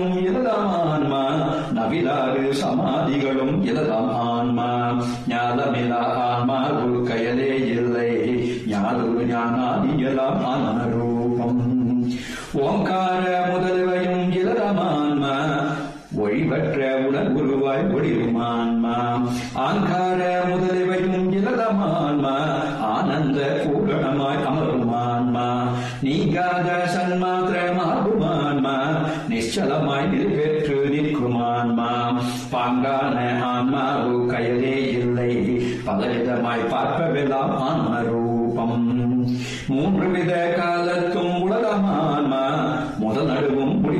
இலதாம் ஆன்மா நவிலாறு சமாதிகளும் இலதாம் ஆன்மா ஞானமிலா ஆன்மா ஒரு கயலே இல்லை ஞானொரு ஞானாதியலாம் ஆனரூபம் ஓங்கார முதல்வையும் இலதாம் ஆன்மா ஒழிவற்ற உணர்வுருவாய் ஒளிருமான்மா ஆங்கார முதலிவையும் இலதமான்மா ஆனந்த பூரணமாய் அமருமான்மா நீங்காத சன்மாத்திரமாகுமான்மா நிச்சலமாய் நிறைவேற்று நிற்குமான்மா பாங்கான ஆன்மாவு கயலே இல்லை பலவிதமாய் பார்ப்பவெல்லாம் ஆன்ம ரூபம் மூன்று வித காலத்தும் உலகமான்மா முதல் நடுவும் முடி